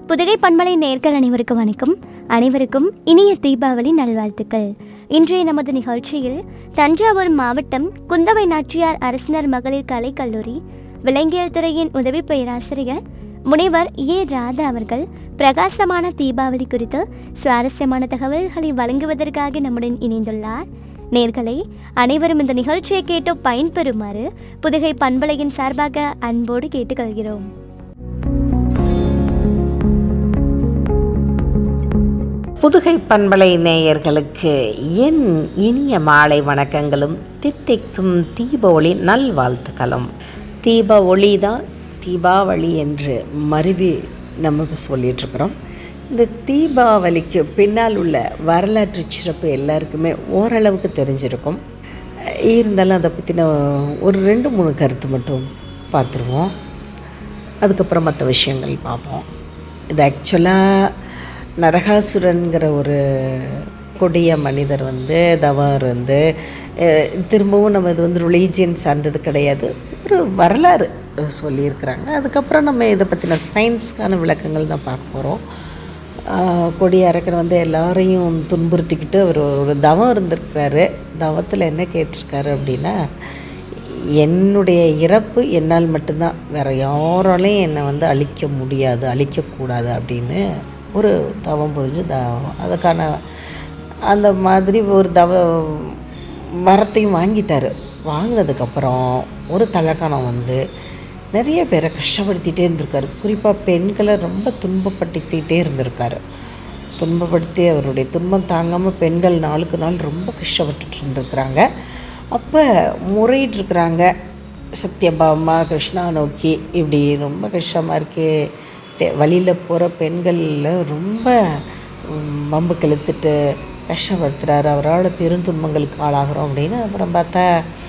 புதுகை பண்பலை நேர்கள் அனைவருக்கும் வணக்கம் அனைவருக்கும் இனிய தீபாவளி நல்வாழ்த்துக்கள் இன்றைய நமது நிகழ்ச்சியில் தஞ்சாவூர் மாவட்டம் குந்தவை நாச்சியார் அரசினர் மகளிர் கலைக் கல்லூரி விலங்கியல் துறையின் உதவி பேராசிரியர் முனைவர் ஏ ராதா அவர்கள் பிரகாசமான தீபாவளி குறித்து சுவாரஸ்யமான தகவல்களை வழங்குவதற்காக நம்முடன் இணைந்துள்ளார் நேர்களே அனைவரும் இந்த நிகழ்ச்சியை கேட்டு பயன்பெறுமாறு புதுகை பண்பலையின் சார்பாக அன்போடு கேட்டுக்கொள்கிறோம் புதுகை பண்பலை நேயர்களுக்கு என் இனிய மாலை வணக்கங்களும் தித்திக்கும் தீப ஒளி நல்வாழ்த்துக்களும் தீப ஒளி தான் தீபாவளி என்று மருவி நம்ம இப்போ சொல்லிகிட்ருக்குறோம் இந்த தீபாவளிக்கு பின்னால் உள்ள வரலாற்று சிறப்பு எல்லாருக்குமே ஓரளவுக்கு தெரிஞ்சிருக்கும் இருந்தாலும் அதை பற்றின ஒரு ரெண்டு மூணு கருத்து மட்டும் பார்த்துருவோம் அதுக்கப்புறம் மற்ற விஷயங்கள் பார்ப்போம் இது ஆக்சுவலாக நரகாசுரன்கிற ஒரு கொடிய மனிதர் வந்து தவம் இருந்து அஹ், திரும்பவும் நம்ம இது வந்து ரிலீஜியன் சார்ந்தது கிடையாது ஒரு வரலாறு சொல்லியிருக்கிறாங்க அதுக்கப்புறம் நம்ம இதை பற்றின சயின்ஸ்க்கான விளக்கங்கள் தான் பார்க்க போகிறோம் கொடி அரக்கன் வந்து எல்லாரையும் துன்புறுத்திக்கிட்டு அவர் ஒரு தவம் இருந்திருக்கிறாரு தவத்தில் என்ன கேட்டிருக்காரு அப்படின்னா என்னுடைய இறப்பு என்னால் மட்டும்தான் வேறு யாராலையும் என்னை வந்து அழிக்க முடியாது அழிக்கக்கூடாது அப்படின்னு ஒரு தவம் புரிஞ்சு தவம் அதுக்கான அந்த மாதிரி ஒரு தவ வரத்தையும் வாங்கிட்டார் வாங்கினதுக்கப்புறம் ஒரு தலக்கணம் வந்து நிறைய பேரை கஷ்டப்படுத்திகிட்டே இருந்திருக்காரு குறிப்பாக பெண்களை ரொம்ப துன்பப்படுத்திக்கிட்டே இருந்திருக்காரு துன்பப்படுத்தி அவருடைய துன்பம் தாங்காமல் பெண்கள் நாளுக்கு நாள் ரொம்ப கஷ்டப்பட்டுட்டு இருந்திருக்கிறாங்க அப்போ முறையிட்டிருக்கிறாங்க சத்யபாமா கிருஷ்ணா நோக்கி இப்படி ரொம்ப கஷ்டமாக இருக்கே தே- வழியில் போகிற பெண்களில் ரொம்ப ம், வம்பு கெளுத்துட்டு கஷ்டப்படுத்துகிறாரு அவரால் பெருந்துன்பங்களுக்கு ஆளாகிறோம் அப்படின்னு அப்புறம் பார்த்தா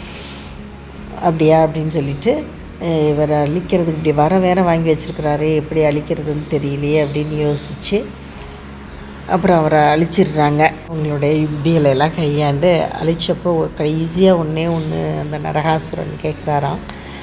அப்படியா அப்படின்னு சொல்லிட்டு அஹ், இவரை அழிக்கிறதுக்கு இப்படி வர வேற வாங்கி வச்சிருக்கிறாரு எப்படி அழிக்கிறதுன்னு தெரியலையே அப்படின்னு யோசித்து அப்புறம் அவரை அழிச்சிடுறாங்க அவங்களுடைய யுக்திகளை எல்லாம் கையாண்டு அழிச்சப்போ ஒரு கடைசியாக ஒன்றே ஒன்று அந்த நரகாசுரன் கேட்குறாராம்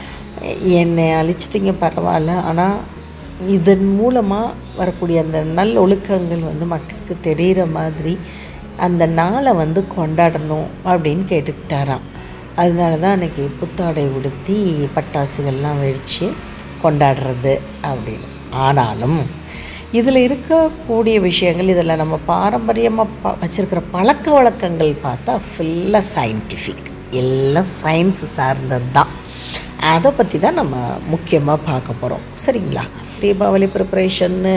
என்னை அழிச்சிட்டிங்க பரவாயில்ல ஆனால் இதன் மூலமாக வரக்கூடிய அந்த நல் ஒழுக்கங்கள் வந்து மக்களுக்கு தெரிகிற மாதிரி அந்த நாளை வந்து கொண்டாடணும் அப்படின்னு கேட்டுக்கிட்டாராம் அதனால தான் அன்றைக்கி புத்தாடை உடுத்தி பட்டாசுகள்லாம் வெடித்து கொண்டாடுறது அப்படின்னு ஆனாலும் இதில் இருக்கக்கூடிய விஷயங்கள் இதில் நம்ம பாரம்பரியமாக ப வச்சுருக்கிற பழக்க வழக்கங்கள் பார்த்தா ஃபுல்லாக சயின்டிஃபிக் எல்லாம் சயின்ஸ் சார்ந்தது தான் அதை பற்றி தான் நம்ம முக்கியமாக பார்க்க போகிறோம் சரிங்களா தீபாவளி ப்ரிப்பரேஷன்னு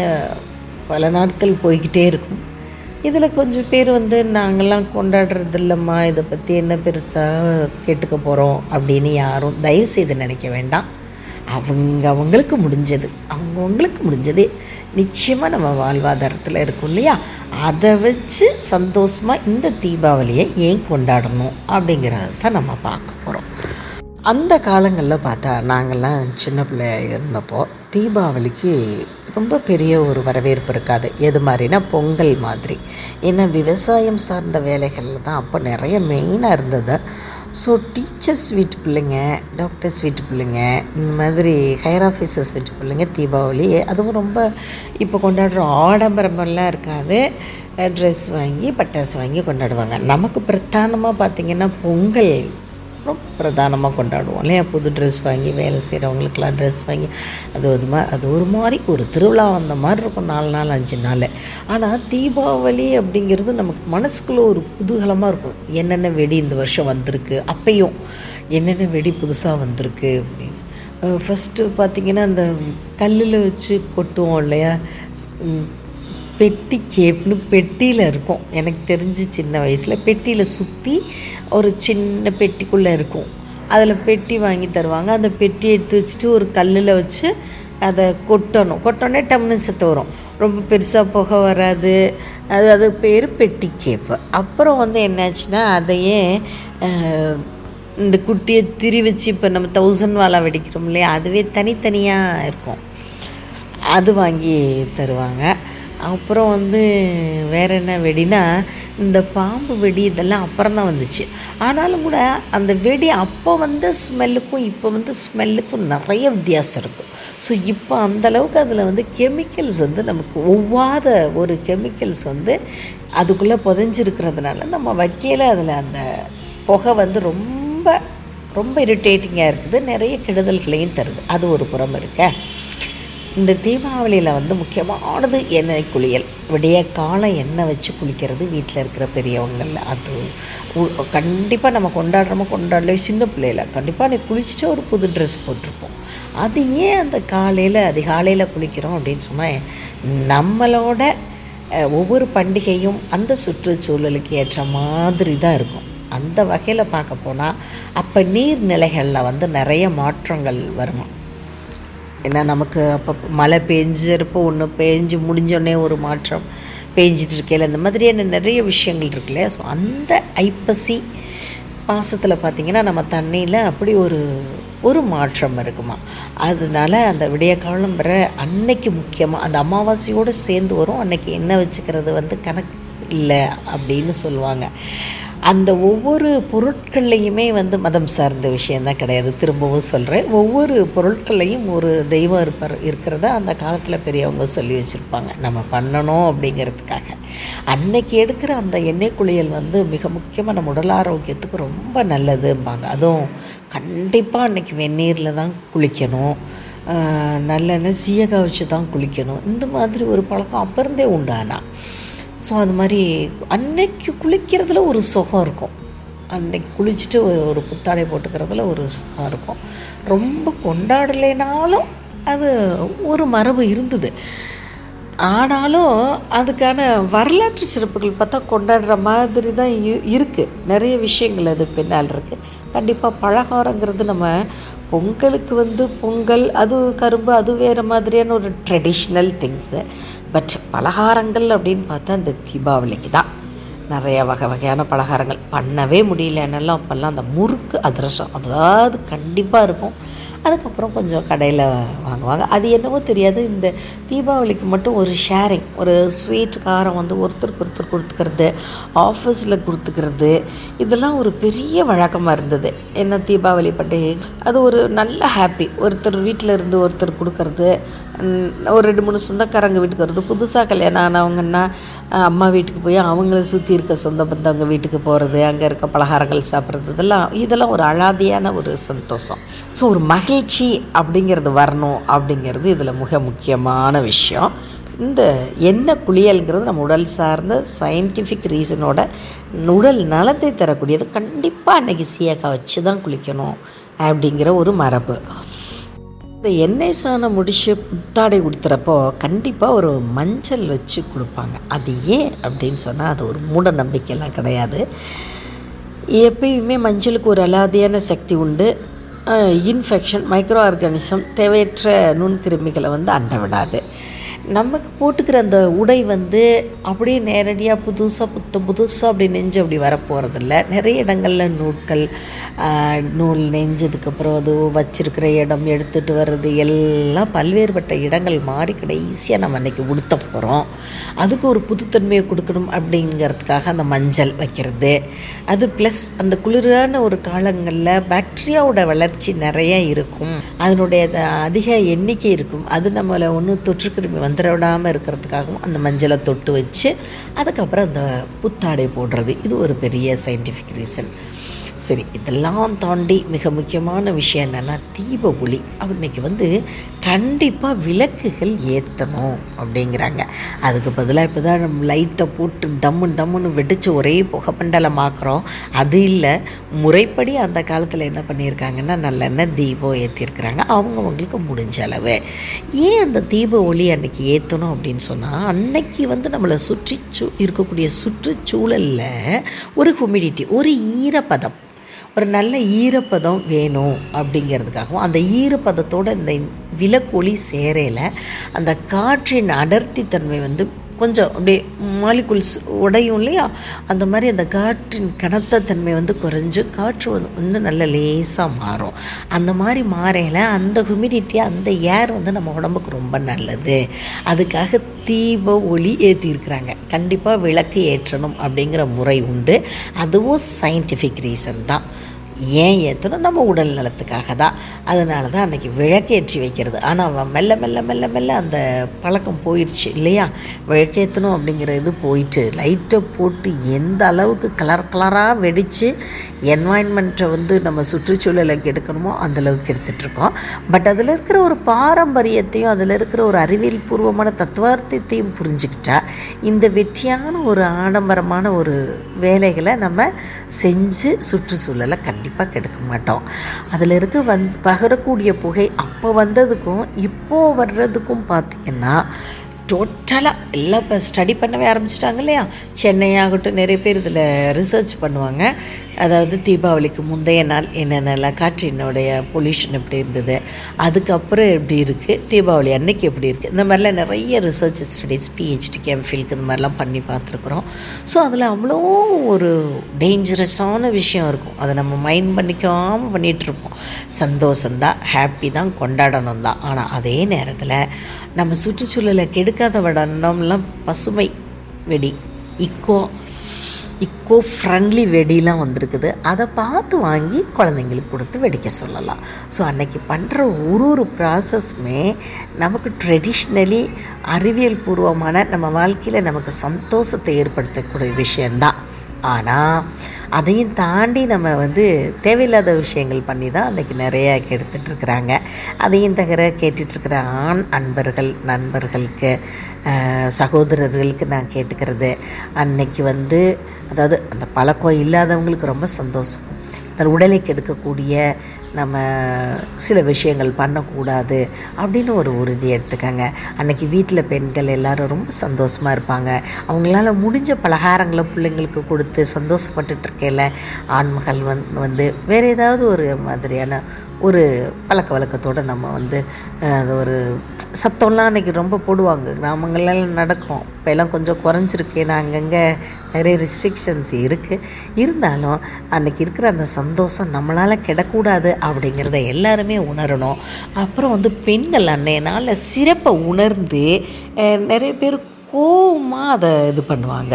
பல நாட்கள் போய்கிட்டே இருக்கும் இதில் கொஞ்சம் பேர் வந்து நாங்கள்லாம் கொண்டாடுறது இல்லைம்மா இதை பற்றி என்ன பெருசாக கேட்டுக்க போகிறோம் அப்படின்னு யாரும் தயவு செய்து நினைக்க வேண்டாம் அவங்க அவங்களுக்கு முடிஞ்சது அவங்கவுங்களுக்கு முடிஞ்சது நிச்சயமாக நம்ம வாழ்வாதாரத்தில் இருக்கும் இல்லையா அதை வச்சு சந்தோஷமாக இந்த தீபாவளியை ஏன் கொண்டாடணும் அப்படிங்கிறத தான் நம்ம பார்க்க போகிறோம் அந்த காலங்களில் பார்த்தா நாங்கள்லாம் சின்ன பிள்ளையா இருந்தப்போ தீபாவளிக்கு ரொம்ப பெரிய ஒரு வரவேற்பு இருக்காது எது மாதிரினா பொங்கல் மாதிரி ஏன்னா விவசாயம் சார்ந்த வேலைகளில் தான் அப்போ நிறைய மெயினாக இருந்தது ஸோ டீச்சர்ஸ் வீட்டு பிள்ளைங்க டாக்டர்ஸ் வீட்டு பிள்ளைங்க இந்த மாதிரி ஹையர் ஆஃபீஸர்ஸ் வீட்டு பிள்ளைங்க தீபாவளி அதுவும் ரொம்ப இப்போ கொண்டாடுற ஆடம்பரமெல்லாம் இருக்காது ட்ரெஸ் வாங்கி பட்டாசு வாங்கி கொண்டாடுவாங்க நமக்கு பிரதானமாக பார்த்திங்கன்னா பொங்கல் ரொம்ப பிரதானமாக கொண்டாடுவோம் இல்லையா புது ட்ரெஸ் வாங்கி வேலை செய்கிறவங்களுக்கெல்லாம் ட்ரெஸ் வாங்கி அது ஒரு மா அது ஒரு மாதிரி ஒரு திருவிழா வந்த மாதிரி இருக்கும் நாலு நாள் அஞ்சு நாள் ஆனால் தீபாவளி அப்படிங்கிறது நமக்கு மனசுக்குள்ளே ஒரு குதூகலமாக இருக்கும் என்னென்ன வெடி இந்த வருஷம் வந்திருக்கு அப்பையும் என்னென்ன வெடி புதுசாக வந்திருக்கு அப்படின்னு ஃபஸ்ட்டு பார்த்திங்கன்னா அந்த கல்லில் வச்சு கொட்டுவோம் இல்லையா உம், பெட்டி கேப்னு பெட்டியில் இருக்கும் எனக்கு தெரிஞ்சு சின்ன வயசில் பெட்டியில் சுற்றி ஒரு சின்ன பெட்டிக்குள்ளே இருக்கும் அதில் பெட்டி வாங்கி தருவாங்க அந்த பெட்டி எடுத்து வச்சுட்டு ஒரு கல்லில் வச்சு அதை கொட்டணும் கொட்டோன்னே டம்னு செத்து வரும் ரொம்ப பெருசாக புகை வராது அது அது பேர் பெட்டி கேப்பு அப்புறம் வந்து என்னாச்சுன்னா அதையே அஹ், இந்த குட்டியை திரி வச்சு இப்போ நம்ம தௌசண்ட் வாலா வெடிக்கிறோம் இல்லையா அதுவே தனித்தனியாக இருக்கும் அது வாங்கி தருவாங்க அப்புறம் வந்து வேற என்ன வெடினா இந்த பாம்பு வெடி இதெல்லாம் அப்புறம் தான் வந்துச்சு ஆனாலும் கூட அந்த வெடி அப்போ வந்த ஸ்மெல்லுக்கும் இப்போ வந்து ஸ்மெல்லுக்கும் நிறைய வித்தியாசம் இருக்கும் ஸோ இப்போ அந்தளவுக்கு அதில் வந்து கெமிக்கல்ஸ் வந்து நமக்கு ஒவ்வாத ஒரு கெமிக்கல்ஸ் வந்து அதுக்குள்ளே புதைஞ்சிருக்கிறதுனால நம்ம வைக்கையில் அதில் அந்த புகை வந்து ரொம்ப ரொம்ப இரிட்டேட்டிங்காக இருக்குது நிறைய கெடுதல்களையும் தருது அது ஒரு புறம் இருக்க இந்த தீபாவளியில் வந்து முக்கியமானது எண்ணெய் குளியல் விடிய காலம் எண்ணெய் வச்சு குளிக்கிறது வீட்டில் இருக்கிற பெரியவங்களில் அது கண்டிப்பாக நம்ம கொண்டாடுறோமோ கொண்டாடல சின்ன பிள்ளையில கண்டிப்பாக நீ குளிச்சுட்டு ஒரு புது ட்ரெஸ் போட்டிருப்போம் அது ஏன் அந்த காலையில் அதிகாலையில் குளிக்கிறோம் அப்படின்னு சொன்னால் நம்மளோட அஹ், ஒவ்வொரு பண்டிகையும் அந்த சுற்றுச்சூழலுக்கு ஏற்ற மாதிரி தான் இருக்கும் அந்த வகையில் பார்க்க போனால் அப்போ நீர்நிலைகளில் வந்து நிறைய மாற்றங்கள் வருமா ஏன்னா நமக்கு அப்போ மழை பெஞ்சிருப்போ ஒன்று பெஞ்சு முடிஞ்சோடனே ஒரு மாற்றம் பேஞ்சிட்டு இருக்கையில் இந்த மாதிரியான நிறைய விஷயங்கள் இருக்கு இல்லையா ஸோ அந்த ஐப்பசி மாதத்தில் பார்த்திங்கன்னா நம்ம தண்ணியில் அப்படி ஒரு ஒரு மாற்றம் இருக்குமா அதனால அந்த விடிய காலம் வர அன்னைக்கு முக்கியமாக அந்த அமாவாசையோடு சேர்ந்து வரும் அன்னைக்கு எண்ணெய் வச்சுக்கிறது வந்து கணக்கு இல்லை அப்படின்னு சொல்லுவாங்க அந்த ஒவ்வொரு பொருட்கள்லையுமே வந்து மதம் சார்ந்த விஷயந்தான் கிடையாது திரும்பவும் சொல்கிறேன் ஒவ்வொரு பொருட்கள்லையும் ஒரு தெய்வம் இருப்பார் இருக்கிறத அந்த காலத்தில் பெரியவங்க சொல்லி வச்சுருப்பாங்க நம்ம பண்ணணும் அப்படிங்கிறதுக்காக அன்னைக்கு எடுக்கிற அந்த எண்ணெய் குளியல் வந்து மிக முக்கியமாக நம்ம உடல் ஆரோக்கியத்துக்கு ரொம்ப நல்லதும்பாங்க அதுவும் கண்டிப்பாக அன்னைக்கு வெந்நீரில் தான் குளிக்கணும் ஆஹ் நல்லெண்ணெய் சீயக்காய் வச்சு தான் குளிக்கணும் இந்த மாதிரி ஒரு பழக்கம் அப்போ இருந்தே உண்டானா ஸோ அது மாதிரி அன்னைக்கு குளிக்கிறதுல ஒரு சுகம் இருக்கும் அன்னைக்கு குளிச்சுட்டு ஒரு ஒரு புத்தாடை போட்டுக்கிறதுல ஒரு சுகம் இருக்கும் ரொம்ப கொண்டாடலைனாலும் அது ஒரு மரபு இருந்தது ஆனாலும் அதுக்கான வரலாற்று சிறப்புகள் பார்த்தா கொண்டாடுற மாதிரி தான் இ- இருக்குது நிறைய விஷயங்கள் அது பின்னால் இருக்குது கண்டிப்பாக பலகாரங்கிறது நம்ம பொங்கலுக்கு வந்து பொங்கல் அது கரும்பு அது வேறு மாதிரியான ஒரு ட்ரெடிஷ்னல் திங்ஸு பட் பலகாரங்கள் அப்படின்னு பார்த்தா இந்த தீபாவளிக்கு தான் நிறைய வகை வகையான பலகாரங்கள் பண்ணவே முடியலன்னெல்லாம் அப்போல்லாம் அந்த முறுக்கு அதிரசம் அதாவது கண்டிப்பாக இருக்கும் அதுக்கப்புறம் கொஞ்சம் கடையில் வாங்குவாங்க அது என்னவோ தெரியாது இந்த தீபாவளிக்கு மட்டும் ஒரு ஷேரிங் ஒரு ஸ்வீட் காரம் வந்து ஒருத்தருக்கு ஒருத்தர் கொடுத்துக்கிறது ஆஃபீஸில் கொடுத்துக்கிறது இதெல்லாம் ஒரு பெரிய வழக்கமாக இருந்தது என்ன தீபாவளி பண்டிகை அது ஒரு நல்ல ஹாப்பி ஒருத்தர் வீட்டில் இருந்து ஒருத்தர் கொடுக்கறது ம், ஒரு ரெண்டு மூணு சொந்தக்காரங்க வீட்டுக்கு வருது புதுசாக கல்யாணம் ஆனவங்கன்னா அஹ், அம்மா வீட்டுக்கு போய் அவங்கள சுற்றி இருக்க சொந்த பந்தவங்க வீட்டுக்கு போகிறது அங்கே இருக்க பலகாரங்கள் சாப்பிட்றது இதெல்லாம் இதெல்லாம் ஒரு அலாதியான ஒரு சந்தோஷம் ஸோ ஒரு மகிழ்ச்சி அப்படிங்கிறது வரணும் அப்படிங்கிறது இதில் மிக முக்கியமான விஷயம் இந்த எண்ணெய் குளியல்ங்கிறது நம்ம உடல் சார்ந்த சயின்டிஃபிக் ரீசனோட உடல் நலத்தை தரக்கூடியது கண்டிப்பாக அன்னைக்கு சீயக்காய் வச்சு தான் குளிக்கணும் அப்படிங்கிற ஒரு மரபு இந்த எண்ணெய் சாணம் முடிச்சு புத்தாடை கொடுத்துறப்போ கண்டிப்பாக ஒரு மஞ்சள் வச்சு கொடுப்பாங்க அது ஏன் அப்படின்னு சொன்னால் அது ஒரு மூட நம்பிக்கையெல்லாம் கிடையாது எப்பயுமே மஞ்சளுக்கு ஒரு அலாதியான சக்தி உண்டு இன்ஃபெக்ஷன் மைக்ரோ ஆர்கானிசம் தேவையற்ற நுண்கிருமிகளை வந்து அண்ட விடாது நமக்கு போட்டுக்கிற அந்த உடை வந்து அப்படியே நேரடியாக புதுசாக புத்தம் புதுசாக அப்படி நெஞ்சு அப்படி வரப்போகிறதில்ல நிறைய இடங்களில் நூட்கள் ஆஹ், நூல் நெஞ்சதுக்கப்புறம் அது வச்சிருக்கிற இடம் எடுத்துகிட்டு வர்றது எல்லாம் பல்வேறுபட்ட இடங்கள் மாறி கடைசியாக நம்ம அன்றைக்கி உடுத்த போகிறோம் அதுக்கு ஒரு புதுத்தன்மையை கொடுக்கணும் அப்படிங்கிறதுக்காக அந்த மஞ்சள் வைக்கிறது அது ப்ளஸ் அந்த குளிரான ஒரு காலங்களில் பாக்டீரியாவோட வளர்ச்சி நிறைய இருக்கும் அதனுடைய த- அதிக எண்ணிக்கை இருக்கும் அது நம்மளை ஒன்றும் தொற்றுக்கிருமி வந்துட விடாமல் இருக்கிறதுக்காகவும் அந்த மஞ்சளை தொட்டு வச்சு அதுக்கப்புறம் அந்த புத்தாடை போடுறது இது ஒரு பெரிய சயின்டிஃபிக் ரீசன் சரி இதெல்லாம் தாண்டி மிக முக்கியமான விஷயம் என்னென்னா தீப ஒளி இன்னைக்கு வந்து கண்டிப்பாக விளக்குகள் ஏற்றணும் அப்படிங்கிறாங்க அதுக்கு பதிலாக இப்போ தான் நம்ம லைட்டை போட்டு டம்மு டம்முன்னு வெடித்து ஒரே புகைப்பண்டலமாக்குறோம் அது இல்லை முறைப்படி அந்த காலத்தில் என்ன பண்ணியிருக்காங்கன்னா நல்லெண்ணெய் தீபம் ஏற்றிருக்கிறாங்க அவங்கவங்களுக்கு முடிஞ்ச அளவு ஏன் அந்த தீப ஒளி அன்னைக்கு ஏற்றணும் அப்படின்னு சொன்னால் அன்னைக்கு வந்து நம்மளை சுற்றி சூ இருக்கக்கூடிய சுற்றுச்சூழலில் ஒரு ஹுமிடிட்டி ஒரு ஈரப்பதம் ஒரு நல்ல ஈரப்பதம் வேணும் அப்படிங்கிறதுக்காகவும் அந்த ஈரப்பதத்தோட இந்த விளக்கொளி சேரையில் அந்த காற்றின் அடர்த்தி தன்மை வந்து கொஞ்சம் அப்படியே மாலிகுல்ஸ் உடையும் இல்லையா அந்த மாதிரி அந்த காற்றின் கனத்த தன்மை வந்து குறைஞ்சு காற்று வந்து வந்து நல்ல லேசாக மாறும் அந்த மாதிரி மாறையில் அந்த ஹுமிடிட்டி அந்த ஏர் வந்து நம்ம உடம்புக்கு ரொம்ப நல்லது அதுக்காக தீப ஒளி ஏற்றிருக்கிறாங்க கண்டிப்பாக விளக்கு ஏற்றணும் அப்படிங்கிற முறை உண்டு அதுவும் சயின்டிஃபிக் ரீசன் தான் ஏன் ஏற்றணும் நம்ம உடல் நலத்துக்காக தான் அதனால தான் அன்றைக்கி விளக்கேற்றி வைக்கிறது ஆனால் அவன் மெல்ல மெல்ல மெல்ல மெல்ல அந்த பழக்கம் போயிடுச்சு இல்லையா விளக்கேற்றணும் அப்படிங்கிற இது போயிட்டு லைட்டை போட்டு எந்த அளவுக்கு கலர் கலராக வெடித்து என்வாயன்மெண்ட்டை வந்து நம்ம சுற்றுச்சூழலை கெடுக்கணுமோ அந்த அளவுக்கு எடுத்துகிட்ருக்கோம் பட் அதில் இருக்கிற ஒரு பாரம்பரியத்தையும் அதில் இருக்கிற ஒரு அறிவியல் பூர்வமான தத்துவார்த்தத்தையும் புரிஞ்சுக்கிட்டா இந்த வெற்றியான ஒரு ஆடம்பரமான ஒரு வேலைகளை நம்ம செஞ்சு சுற்றுச்சூழலை கண்டிப்பாக கெடுக்க மாட்டோம் அதில் இருக்க வந் பகரக்கூடிய புகை அப்போ வந்ததுக்கும் இப்போது வர்றதுக்கும் பார்த்திங்கன்னா டோட்டலாக எல்லாம் இப்போ ஸ்டடி பண்ணவே ஆரம்பிச்சிட்டாங்க இல்லையா சென்னை ஆகட்டும் நிறைய பேர் இதில் ரிசர்ச் பண்ணுவாங்க அதாவது தீபாவளிக்கு முந்தைய நாள் என்னென்னலாம் காற்றினுடைய பொல்யூஷன் எப்படி இருந்தது அதுக்கப்புறம் எப்படி இருக்குது தீபாவளி அன்னைக்கு எப்படி இருக்குது இந்த மாதிரிலாம் நிறைய ரிசர்ச் ஸ்டடீஸ் பிஹெச்டிக்கு எம்ஃபில்க்கு இந்த மாதிரிலாம் பண்ணி பார்த்துருக்குறோம் ஸோ அதில் அவ்வளோ ஒரு டேஞ்சரஸான விஷயம் இருக்கும் அதை நம்ம மைண்ட் பண்ணிக்காமல் பண்ணிகிட்ருப்போம் சந்தோஷந்தான் ஹாப்பி தான் கொண்டாடணும் தான் ஆனால் அதே நேரத்தில் நம்ம சுற்றுச்சூழலை கெடுக்காத வடனம்லாம் பசுமை வெடி இக்கோ இக்கோ ஃப்ரெண்ட்லி வெடிலாம் வந்திருக்குது அதை பார்த்து வாங்கி குழந்தைங்களுக்கு கொடுத்து வெடிக்க சொல்லலாம் ஸோ அன்னைக்கு பண்ணுற ஒரு ஒரு ப்ராசஸ்மே நமக்கு ட்ரெடிஷ்னலி அறிவியல் பூர்வமான நம்ம வாழ்க்கையில் நமக்கு சந்தோஷத்தை ஏற்படுத்தக்கூடிய விஷயந்தான் ஆனால் அதையும் தாண்டி நம்ம வந்து தேவையில்லாத விஷயங்கள் பண்ணி தான் அன்றைக்கி நிறைய கெடுத்துட்ருக்குறாங்க அதையும் தவிர கேட்டுட்ருக்கிற ஆண் அன்பர்கள் நண்பர்களுக்கு அஹ், சகோதரர்களுக்கு நான் கேட்டுக்கிறது அன்னைக்கு வந்து அதாவது அந்த பழக்கம் இல்லாதவங்களுக்கு ரொம்ப சந்தோஷம் தன் உடலை கெடுக்கக்கூடிய நம்ம சில விஷயங்கள் பண்ணக்கூடாது அப்படின்னு ஒரு உறுதி எடுத்துக்கங்க அன்னைக்கு வீட்டில் பெண்கள் எல்லாரும் ரொம்ப சந்தோஷமாக இருப்பாங்க அவங்களால முடிஞ்ச பலகாரங்களை பிள்ளைங்களுக்கு கொடுத்து சந்தோஷப்பட்டுட்டு இருக்கையில் ஆண்மகள் வந் வந்து வேறு ஏதாவது ஒரு மாதிரியான ஒரு பழக்க வழக்கத்தோடு நம்ம வந்து அஹ், அது ஒரு சத்தம்லாம் அன்றைக்கி ரொம்ப போடுவாங்க கிராமங்கள்லாம் நடக்கும் இப்போ எல்லாம் கொஞ்சம் குறைஞ்சிருக்கு ஏன்னா அங்கங்கே நிறைய ரெஸ்ட்ரிக்ஷன்ஸ் இருக்குது இருந்தாலும் அன்றைக்கி இருக்கிற அந்த சந்தோஷம் நம்மளால் கிடக்கூடாது அப்படிங்கிறத எல்லாருமே உணரணும் அப்புறம் வந்து பெண்கள் அன்னைய நாளில் சிறப்பை உணர்ந்து அஹ், நிறைய பேர் கோவமாக அதை இது பண்ணுவாங்க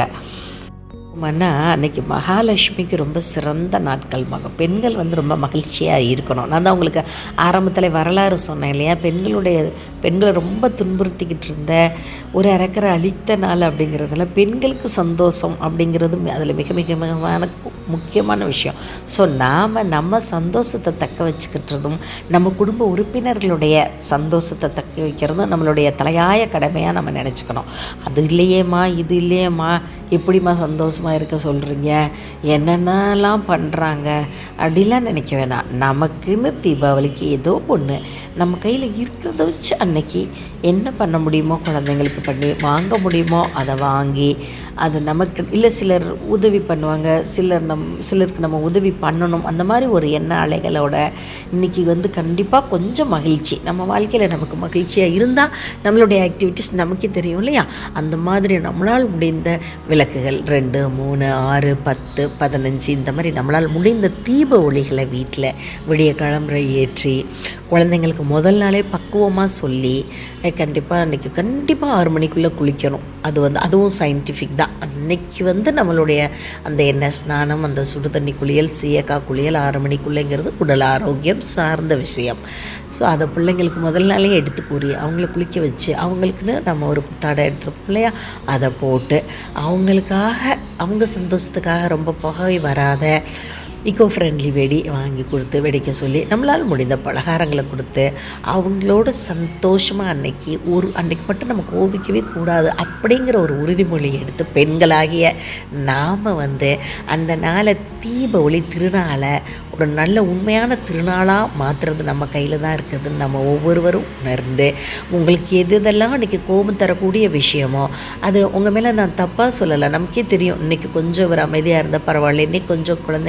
மன்னா அன்னைக்கு மகாலட்சுமிக்கு ரொம்ப சிறந்த நாட்கள் மகம் பெண்கள் வந்து ரொம்ப மகிழ்ச்சியாக இருக்கணும் நான் தான் உங்களுக்கு ஆரம்பத்தில் வரலாறு சொன்னேன் இல்லையா பெண்களுடைய பெண்களை ரொம்ப துன்புறுத்திக்கிட்டு இருந்த ஒரு அரைக்கரை அழித்த நாள் அப்படிங்கிறதுல பெண்களுக்கு சந்தோஷம் அப்படிங்கிறது அதில் மிக மிக மிகமான முக்கியமான விஷயம் ஸோ நாம் நம்ம சந்தோஷத்தை தக்க வச்சுக்கிட்டதும் நம்ம குடும்ப உறுப்பினர்களுடைய சந்தோஷத்தை தக்க வைக்கிறதும் நம்மளுடைய தலையாய கடமையாக நம்ம நினச்சிக்கணும் அது இல்லையேம்மா இது இல்லையேம்மா எப்படிம்மா சந்தோஷமாக இருக்க சொல்கிறீங்க என்னென்னலாம் பண்ணுறாங்க அப்படிலாம் நினைக்க வேணாம் நமக்குன்னு தீபாவளிக்கு ஏதோ ஒன்று நம்ம கையில் இருக்கிறத வச்சு அன்னைக்கு என்ன பண்ண முடியுமோ குழந்தைங்களுக்கு பண்ணி வாங்க முடியுமோ அதை வாங்கி அது நமக்கு இல்லை சிலர் உதவி பண்ணுவாங்க சிலர் நம் சிலருக்கு நம்ம உதவி பண்ணணும் அந்த மாதிரி ஒரு எண்ண அலைகளோட இன்றைக்கி வந்து கண்டிப்பாக கொஞ்சம் மகிழ்ச்சி நம்ம வாழ்க்கையில் நமக்கு மகிழ்ச்சியாக இருந்தால் நம்மளுடைய ஆக்டிவிட்டீஸ் நமக்கே தெரியும் இல்லையா அந்த மாதிரி நம்மளால் முடிந்த விளக்குகள் ரெண்டு மூணு ஆறு பத்து பதினஞ்சு இந்த மாதிரி நம்மளால் முடிந்த தீப ஒளிகளை வீட்டில் விடிய கிளம்புற ஏற்றி குழந்தைங்களுக்கு முதல் நாளே பக்குவமாக சொல்லி கண்டிப்பாக அன்றைக்கி கண்டிப்பாக ஆறு மணிக்குள்ளே குளிக்கணும் அது வந்து அதுவும் சயின்டிஃபிக் தான் அன்னைக்கு வந்து நம்மளுடைய அந்த எண்ணெய் ஸ்நானம் அந்த சுடு தண்ணி குளியல் சீயக்காய் குளியல் ஆறு மணிக்குள்ளேங்கிறது உடல் ஆரோக்கியம் சார்ந்த விஷயம் ஸோ அதை பிள்ளைங்களுக்கு முதல் நாளே எடுத்து கூறி அவங்கள குளிக்க வச்சு அவங்களுக்குன்னு நம்ம ஒரு புத்தாடை எடுத்துருப்போம் இல்லையா அதை போட்டு அவங்களுக்காக அவங்க சந்தோஷத்துக்காக ரொம்ப புகை வராத இக்கோ ஃப்ரெண்ட்லி வெடி வாங்கி கொடுத்து வெடிக்க சொல்லி நம்மளால் முடிந்த பலகாரங்களை கொடுத்து அவங்களோட சந்தோஷமாக அன்னைக்கு ஒரு அன்னைக்கு மட்டும் நம்ம கோபிக்கவே கூடாது அப்படிங்கிற ஒரு உறுதிமொழி எடுத்து பெண்களாகிய நாம் வந்து அந்த நாளை தீப ஒளி திருநாளை ஒரு நல்ல உண்மையான திருநாளாக மாற்றுறது நம்ம கையில் தான் இருக்குதுன்னு நம்ம ஒவ்வொருவரும் உணர்ந்து உங்களுக்கு எது இதெல்லாம் அன்றைக்கி கோபம் தரக்கூடிய விஷயமோ அது உங்கள் மேலே நான் தப்பாக சொல்லலை நமக்கே தெரியும் இன்றைக்கி கொஞ்சம் ஒரு அமைதியாக இருந்தால் பரவாயில்ல இன்னைக்கு கொஞ்சம் குழந்தைங்க சொன்னபடி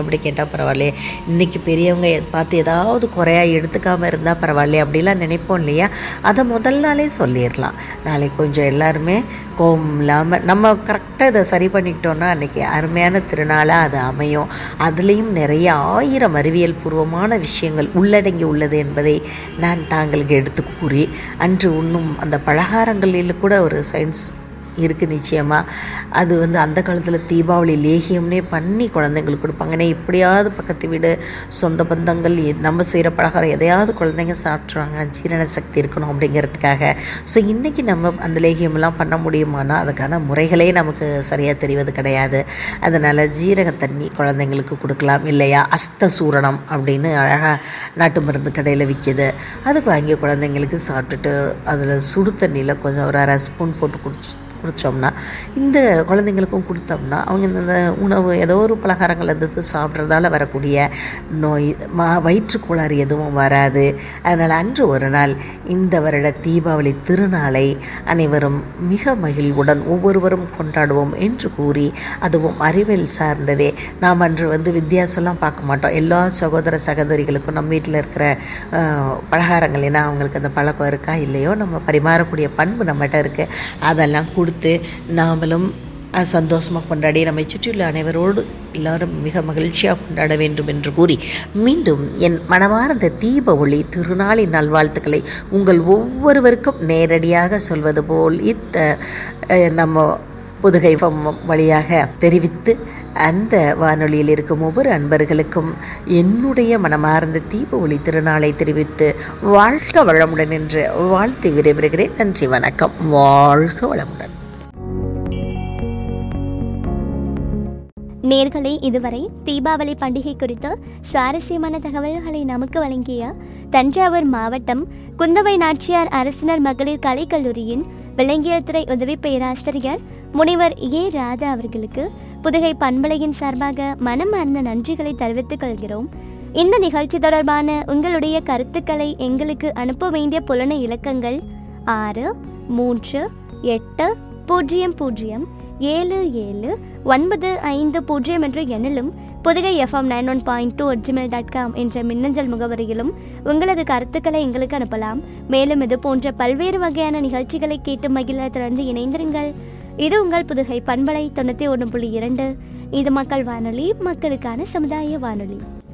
அப்படி கேட்டால் பரவாயில்லையே இன்றைக்கி பெரியவங்க எ- பார்த்து ஏதாவது குறையா எடுத்துக்காமல் இருந்தால் பரவாயில்லையே அப்படிலாம் நினைப்போம் இல்லையா அதை முதல் நாளே சொல்லிடலாம் நாளைக்கு கொஞ்சம் எல்லாருமே கோபம் இல்லாமல் நம்ம கரெக்டாக இதை சரி பண்ணிக்கிட்டோன்னா அன்றைக்கி அருமையான திருநாளாக அது அமையும் அதுலேயும் நிறைய ஆயிரம் அறிவியல் பூர்வமான விஷயங்கள் உள்ளடங்கி உள்ளது என்பதை நான் தாங்களுக்கு எடுத்து கூறி அன்று உண்ணும் அந்த பலகாரங்களில் கூட ஒரு சயின்ஸ் இருக்குது நிச்சயமாக அது வந்து அந்த காலத்தில் தீபாவளி லேகியம்னே பண்ணி குழந்தைங்களுக்கு கொடுப்பாங்க ஏன்னா எப்படியாவது பக்கத்து வீடு சொந்த பந்தங்கள் எ- நம்ம செய்கிற பலகாரம் எதையாவது குழந்தைங்க சாப்பிட்ருவாங்க ஜீரண சக்தி இருக்கணும் அப்படிங்கிறதுக்காக ஸோ இன்றைக்கி நம்ம அந்த லேகியமெல்லாம் பண்ண முடியுமானா அதுக்கான முறைகளே நமக்கு சரியாக தெரிவது கிடையாது அதனால் ஜீரக தண்ணி குழந்தைங்களுக்கு கொடுக்கலாம் இல்லையா அஸ்த சூரணம் அப்படின்னு அழகாக நாட்டு மருந்து கடையில் விற்கிது அதுக்கு வாங்கி குழந்தைங்களுக்கு சாப்பிட்டுட்டு அதில் சுடு தண்ணியில் கொஞ்சம் ஒரு அரை ஸ்பூன் போட்டு குடிச்சு குடித்தோம்னா இந்த குழந்தைங்களுக்கும் கொடுத்தோம்னா அவங்க இந்த உணவு ஏதோ ஒரு பலகாரங்கள் எடுத்து சாப்பிட்றதால வரக்கூடிய நோய் மா வயிற்றுக்கோளாறு எதுவும் வராது அதனால் அன்று ஒரு நாள் இந்த வருட தீபாவளி திருநாளை அனைவரும் மிக மகிழ்வுடன் ஒவ்வொருவரும் கொண்டாடுவோம் என்று கூறி அதுவும் அறிவியல் சார்ந்ததே நாம் அன்று வந்து வித்தியாசம்லாம் பார்க்க மாட்டோம் எல்லா சகோதர சகோதரிகளுக்கும் நம்ம வீட்டில் இருக்கிற அஹ், பலகாரங்கள் ஏன்னா அவங்களுக்கு அந்த பழக்கம் இருக்கா இல்லையோ நம்ம பரிமாறக்கூடிய பண்பு நம்மகிட்ட இருக்குது அதெல்லாம் கொடுத்து நாமளும் சந்தோஷமாக கொண்டாடி நம்மை சுற்றியுள்ள அனைவரோடு எல்லாரும் மிக மகிழ்ச்சியாக கொண்டாட வேண்டும் என்று கூறி மீண்டும் என் மனமார்ந்த தீப ஒளி திருநாளின் நல்வாழ்த்துக்களை உங்கள் ஒவ்வொருவருக்கும் நேரடியாக சொல்வது போல் இந்த அஹ், நம்ம புதுகை FM வழியாக தெரிவித்து அந்த வானொலியில் இருக்கும் ஒவ்வொரு அன்பர்களுக்கும் என்னுடைய மனமார்ந்த தீப ஒளி திருநாளை தெரிவித்து வாழ்க வளமுடன் என்று வாழ்த்து விடைபெறுகிறேன் நன்றி வணக்கம் வாழ்க வளமுடன் நேர்களே இதுவரை தீபாவளி பண்டிகை குறித்து சுவாரஸ்யமான தகவல்களை நமக்கு வழங்கிய தஞ்சாவூர் மாவட்டம் குந்தவை நாச்சியார் அரசினர் மகளிர் கலைக்கல்லூரியின் விலங்கியல் துறை உதவி பேராசிரியர் முனைவர் ஏ ராதா அவர்களுக்கு புதுகை பண்பலையின் சார்பாக மனமார்ந்த நன்றிகளை தெரிவித்துக் கொள்கிறோம் இந்த நிகழ்ச்சி தொடர்பான உங்களுடைய கருத்துக்களை எங்களுக்கு அனுப்ப வேண்டிய புலன இலக்கங்கள் ஆறு மூன்று எட்டு பூஜ்ஜியம் பூஜ்ஜியம் ஏழு ஏழு ஒன்பது ஐந்து பூஜ்ஜியம் என்ற எண்ணிலும் Pudugai FM nine one point two Gmail dot com என்ற மின்னஞ்சல் முகவரியிலும் உங்களது கருத்துக்களை எங்களுக்கு அனுப்பலாம் மேலும் இது போன்ற பல்வேறு வகையான நிகழ்ச்சிகளை கேட்டு மகிழ தொடர்ந்து இணைந்திருங்கள் இது உங்கள் புதுகை பண்பலை தொண்ணூற்றி ஒன்று புள்ளி இரண்டு இது மக்கள் வானொலி மக்களுக்கான சமுதாய வானொலி